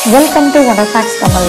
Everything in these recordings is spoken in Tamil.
வெல்கம் டு வடசாக்ஸ் தமிழ்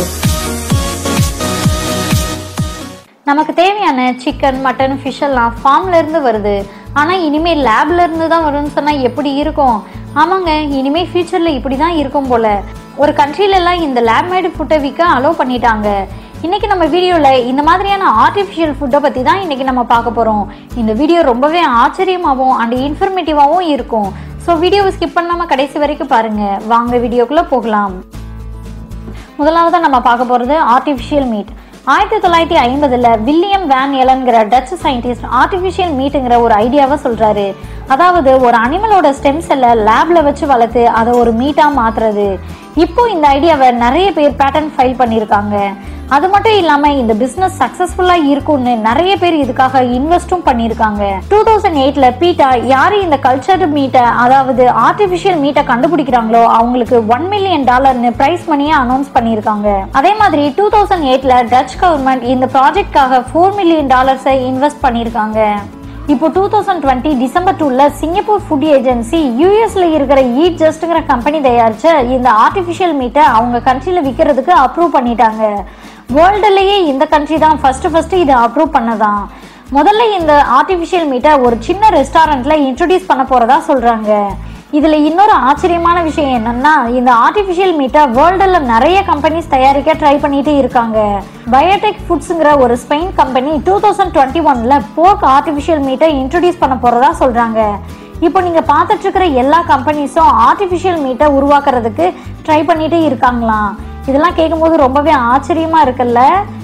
நமக்கு தேவையான சிக்கன் மட்டன் ஃபிஷ் எல்லாம் ஃபார்ம்ல இருந்து வருது ஆனா இனிமே லேப்ல இருந்து தான் வரும்னு சொன்னா எப்படி இருக்கும் ஆமாங்க இனிமே ஃபியூச்சர்ல இப்படி தான் இருக்கும் போல ஒரு கண்ட்ரில எல்லாம் இந்த லேப் மேடு ஃபுட்டை விற்க அலோவ் பண்ணிட்டாங்க இன்னைக்கு நம்ம வீடியோல இந்த மாதிரியான ஆர்டிஃபிஷியல் ஃபுட்டை பத்தி தான் இன்னைக்கு நம்ம பார்க்க போறோம் இந்த வீடியோ ரொம்பவே ஆச்சரியமாகவும் அண்ட் இன்ஃபர்மேட்டிவாகவும் இருக்கும் ஸோ வீடியோவை ஸ்கிப் பண்ணாம கடைசி வரைக்கும் பாருங்க வாங்க வீடியோக்குள்ள போகலாம் முதலாவதா நம்ம பார்க்க போறது ஆர்டிஃபிஷியல் மீட் ஆயிரத்தி தொள்ளாயிரத்தி ஐம்பதுல வில்லியம் வேன் எலன்கிற டச் சயின்டிஸ்ட் ஆர்டிஃபிஷியல் மீட்டுங்கிற ஒரு ஐடியாவை சொல்றாரு அதாவது ஒரு அனிமலோட ஸ்டெம் செல்லை லேப்ல வச்சு வளர்த்து அதை ஒரு மீட்டா மாத்துறது இப்போ இந்த ஐடியாவை நிறைய பேர் பேட்டன் ஃபைல் பண்ணியிருக்காங்க அது மட்டும் இல்லாம இந்த பிசினஸ் சக்சஸ்ஃபுல்லா இருக்கும்னு நிறைய பேர் இதுக்காக இன்வெஸ்டும் பண்ணியிருக்காங்க டூ தௌசண்ட் எயிட்ல பீட்டா யாரு இந்த கல்ச்சர்டு மீட்டை அதாவது ஆர்டிபிஷியல் மீட்டை கண்டுபிடிக்கிறாங்களோ அவங்களுக்கு ஒன் மில்லியன் டாலர்னு பிரைஸ் மணியை அனௌன்ஸ் பண்ணியிருக்காங்க அதே மாதிரி டூ தௌசண்ட் எயிட்ல டச் கவர்மெண்ட் இந்த ப்ராஜெக்ட்காக ஃபோர் மில்லியன் டாலர்ஸை இன்வெஸ்ட் பண்ணியிருக்காங்க இப்போ டூ தௌசண்ட் டுவெண்ட்டி டிசம்பர் டூல சிங்கப்பூர் ஃபுட் ஏஜென்சி யூஎஸ்ல இருக்கிற ஈட் ஜஸ்ட்ங்கிற கம்பெனி தயாரிச்ச இந்த ஆர்டிஃபிஷியல் மீட்டை அவங்க கண்ட்ரில விற்கிறதுக்கு அப்ரூவ் பண்ணிட்டாங்க வேர்ல்டுலயே இந்த கண்ட்ரி தான் ஃபர்ஸ்ட் ஃபர்ஸ்ட் இதை அப்ரூவ் பண்ணதான் முதல்ல இந்த ஆர்டிஃபிஷியல் மீட்டை ஒரு சின்ன ரெஸ்டாரண்ட்ல இன்ட்ரடியூஸ் பண்ண போறதா சொல்றாங்க இதுல இன்னொரு ஆச்சரியமான விஷயம் என்னன்னா இந்த ஆர்டிஃபிஷியல் மீட்டை வேர்ல்டுல நிறைய கம்பெனிஸ் தயாரிக்க ட்ரை பண்ணிட்டு இருக்காங்க பயோடெக் ஃபுட்ஸுங்கிற ஒரு Spain company two thousand twenty ஒன்ல போர்க் ஆர்டிஃபிஷியல் மீட்டை இன்ட்ரடியூஸ் பண்ண போறதா சொல்றாங்க இப்போ நீங்க பார்த்துட்டு இருக்கிற எல்லா கம்பெனிஸும் ஆர்டிஃபிஷியல் மீட்டை உருவாக்குறதுக்கு ட்ரை பண்ணிட்டு இருக்காங்களாம் இதெல்லாம் கேட்கும்போது ரொம்பவே ஆச்சரியமா இருக்குல்ல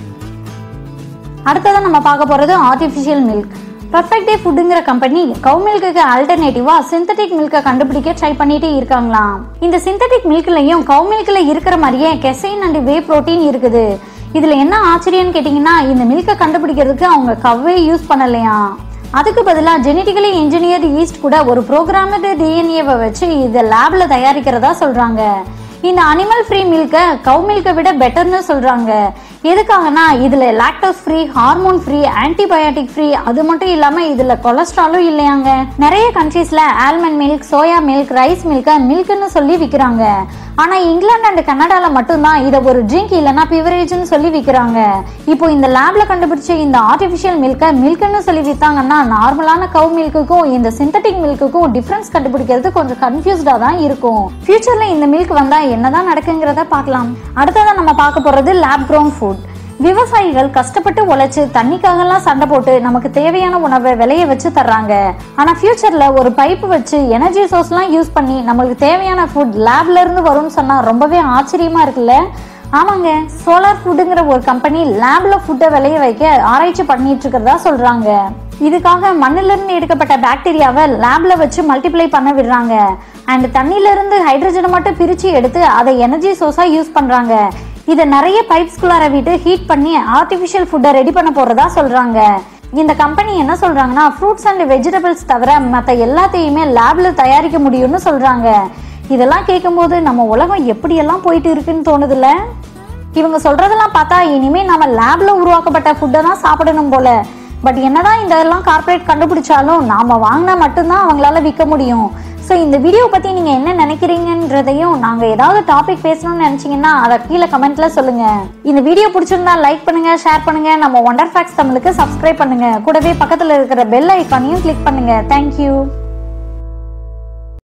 அடுத்ததான் நம்ம பார்க்க போறது ஆர்டிஃபிஷியல் மில்க் பர்ஃபெக்ட் டே ஃபுட்டுங்கிற கம்பெனி கவு மில்க்குக்கு ஆல்டர்னேட்டிவா சிந்தட்டிக் மில்கை கண்டுபிடிக்க ட்ரை பண்ணிட்டே இருக்காங்களாம் இந்த சிந்தட்டிக் மில்க்லயும் கவு மில்க்ல இருக்கிற மாதிரியே கெசைன் அண்ட் வே புரோட்டீன் இருக்குது இதுல என்ன ஆச்சரியம்னு கேட்டிங்கன்னா இந்த மில்கை கண்டுபிடிக்கிறதுக்கு அவங்க கவ்வே யூஸ் பண்ணலையா அதுக்கு பதிலாக ஜெனட்டிக்கலி இன்ஜினியர் ஈஸ்ட் கூட ஒரு ப்ரோக்ராமடு டிஎன்ஏவை வச்சு இதை லேப்ல தயாரிக்கிறதா சொல்றாங்க இந்த அனிமல் ஃப்ரீ மில்கை கவு மில்கை விட பெட்டர்னு சொல்றாங்க எதுக்காகனா இதுல lactose free hormone free antibiotic free அது மட்டும் இல்லாம இதுல கொலஸ்ட்ராலும் இல்லையாங்க நிறைய கண்ட்ரீஸ்ல almond milk soya milk rice milk மில்க்னு சொல்லி விக்கிறாங்க ஆனா இங்கிலாந்து அண்ட் கனடால மட்டும்தான் இதை ஒரு ட்ரிங்க் இல்லைன்னா பிவரேஜ்னு சொல்லி விக்கிறாங்க இப்போ இந்த லேப்ல கண்டுபிடிச்ச இந்த ஆர்டிபிஷியல் மில்கை மில்க்னு சொல்லி வித்தாங்கன்னா நார்மலான கவு மில்க்குக்கும் இந்த சிந்தட்டிக் மில்க்குக்கும் டிஃபரன்ஸ் கண்டுபிடிக்கிறது கொஞ்சம் கன்ஃபியூஸ்டா தான் இருக்கும் ஃபியூச்சர்ல இந்த மில்க் வந்தா என்னதான் நடக்குங்கிறத பார்க்கலாம் அடுத்ததான் நம்ம பார்க்க போறது லேப் க்ரோன் ஃபுட் விவசாயிகள் கஷ்டப்பட்டு உழைச்சு தண்ணிக்காகலாம் சண்டை போட்டு நமக்கு தேவையான உணவை விளைய வச்சு தர்றாங்க ஆனா ஃபியூச்சர்ல ஒரு பைப் வச்சு எனர்ஜி சோர்ஸ்லாம் யூஸ் பண்ணி நம்மளுக்கு தேவையான ஃபுட் லேப்ல இருந்து வரும்னு சொன்னா ரொம்பவே ஆச்சரியமா இருக்குல்ல ஆமாங்க சோலார் ஃபுட்டுங்கிற ஒரு கம்பெனி லேப்ல ஃபுட்டை விளைய வைக்க ஆராய்ச்சி பண்ணிட்டு இருக்கிறதா சொல்றாங்க இதுக்காக மண்ணுல இருந்து எடுக்கப்பட்ட பாக்டீரியாவை லேப்ல வச்சு மல்டிப்ளை பண்ண விடுறாங்க அண்ட் தண்ணியில இருந்து ஹைட்ரஜனை மட்டும் பிரிச்சு எடுத்து அதை எனர்ஜி சோர்ஸா யூஸ் பண்றாங்க இதை நிறைய பைப்ஸ்குள்ளார விட்டு ஹீட் பண்ணி ஆர்டிஃபிஷியல் ஃபுட்டை ரெடி பண்ண போறதா சொல்றாங்க இந்த கம்பெனி என்ன சொல்றாங்கன்னா ஃப்ரூட்ஸ் அண்ட் வெஜிடபிள்ஸ் தவிர மற்ற எல்லாத்தையுமே லேப்ல தயாரிக்க முடியும்னு சொல்றாங்க இதெல்லாம் கேட்கும்போது நம்ம உலகம் எப்படியெல்லாம் போயிட்டு இருக்குன்னு தோணுதுல்ல இவங்க சொல்றதெல்லாம் பார்த்தா இனிமே நம்ம லேப்ல உருவாக்கப்பட்ட ஃபுட்டை தான் சாப்பிடணும் போல பட் என்னதான் இதெல்லாம் கார்ப்பரேட் கண்டுபிடிச்சாலும் நாம வாங்கினா மட்டும்தான் அவங்களால விற்க முடியும் ஸோ இந்த வீடியோ பத்தி நீங்க என்ன நினைக்கிறீங்கன்றதையும் நாங்க ஏதாவது டாபிக் பேசணும்னு நினைச்சீங்கன்னா அதை கீழே கமெண்ட்ல சொல்லுங்க இந்த வீடியோ பிடிச்சிருந்தா லைக் பண்ணுங்க ஷேர் பண்ணுங்க நம்ம ஒண்டர் ஃபேக்ஸ் தமிழுக்கு சப்ஸ்கிரைப் பண்ணுங்க கூடவே பக்கத்துல இருக்கிற பெல் ஐக்கானையும் கிளிக் பண்ணுங்க தேங்க்யூ